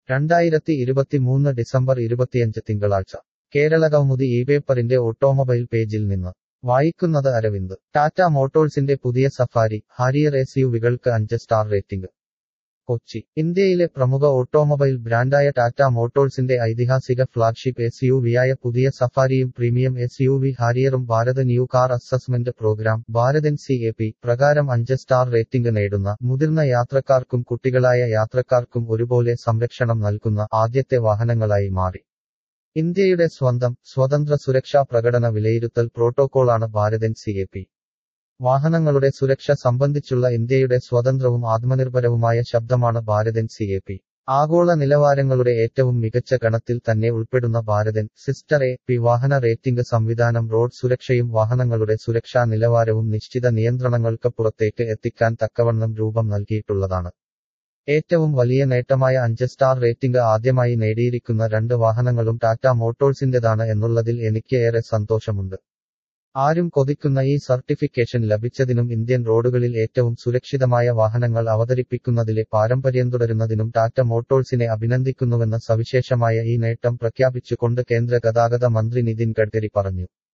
രണ്ടായിരത്തി ഇരുപത്തിമൂന്ന് ഡിസംബർ ഇരുപത്തിയഞ്ച് തിങ്കളാഴ്ച കേരള കൗമുദി ഈ പേപ്പറിന്റെ ഓട്ടോമൊബൈൽ പേജിൽ നിന്ന് വായിക്കുന്നത് അരവിന്ദ് ടാറ്റ മോട്ടോഴ്സിന്റെ പുതിയ സഫാരി ഹാരിയർ എസ് യുവികൾക്ക് അഞ്ച് സ്റ്റാർ റേറ്റിംഗ് കൊച്ചി ഇന്ത്യയിലെ പ്രമുഖ ഓട്ടോമൊബൈൽ ബ്രാൻഡായ ടാറ്റ മോട്ടോഴ്സിന്റെ ഐതിഹാസിക ഫ്ളാഗ്ഷിപ്പ് എസ് യു വിയായ പുതിയ സഫാരിയും പ്രീമിയം എസ് യു വി ഹാരിയറും Bharat new car assessment programme Bharat N C A P പ്രകാരം അഞ്ച് സ്റ്റാർ റേറ്റിംഗ് നേടുന്ന മുതിർന്ന യാത്രക്കാർക്കും കുട്ടികളായ യാത്രക്കാർക്കും ഒരുപോലെ സംരക്ഷണം നൽകുന്ന ആദ്യത്തെ വാഹനങ്ങളായി മാറി ഇന്ത്യയുടെ സ്വന്തം സ്വതന്ത്ര സുരക്ഷാ പ്രകടന വിലയിരുത്തൽ പ്രോട്ടോക്കോളാണ് ഭാരതൻ സി എ പി വാഹനങ്ങളുടെ സുരക്ഷ സംബന്ധിച്ചുള്ള ഇന്ത്യയുടെ സ്വതന്ത്രവും ആത്മനിർഭരവുമായ ശബ്ദമാണ് ഭാരതൻ സി എ പി ആഗോള നിലവാരങ്ങളുടെ ഏറ്റവും മികച്ച ഗണത്തിൽ തന്നെ ഉൾപ്പെടുന്ന ഭാരതൻ സിസ്റ്റർ എ പി വാഹന റേറ്റിംഗ് സംവിധാനം റോഡ് സുരക്ഷയും വാഹനങ്ങളുടെ സുരക്ഷാ നിലവാരവും നിശ്ചിത നിയന്ത്രണങ്ങൾക്ക് പുറത്തേക്ക് എത്തിക്കാൻ തക്കവണ്ണം രൂപം നൽകിയിട്ടുള്ളതാണ് ഏറ്റവും വലിയ നേട്ടമായ അഞ്ച് സ്റ്റാർ റേറ്റിംഗ് ആദ്യമായി നേടിയിരിക്കുന്ന രണ്ട് വാഹനങ്ങളും ടാറ്റ മോട്ടോഴ്സിന്റേതാണ് എന്നുള്ളതിൽ എനിക്ക് ഏറെ സന്തോഷമുണ്ട് ആരും കൊതിക്കുന്ന ഈ സർട്ടിഫിക്കേഷൻ ലഭിച്ചതിനും ഇന്ത്യൻ റോഡുകളിൽ ഏറ്റവും സുരക്ഷിതമായ വാഹനങ്ങൾ അവതരിപ്പിക്കുന്നതിലെ പാരമ്പര്യം തുടരുന്നതിനും ടാറ്റ മോട്ടോഴ്സിനെ അഭിനന്ദിക്കുന്നുവെന്ന സവിശേഷമായ ഈ നേട്ടം പ്രഖ്യാപിച്ചുകൊണ്ട് കേന്ദ്ര ഗതാഗത മന്ത്രി നിതിൻ ഗഡ്കരി പറഞ്ഞു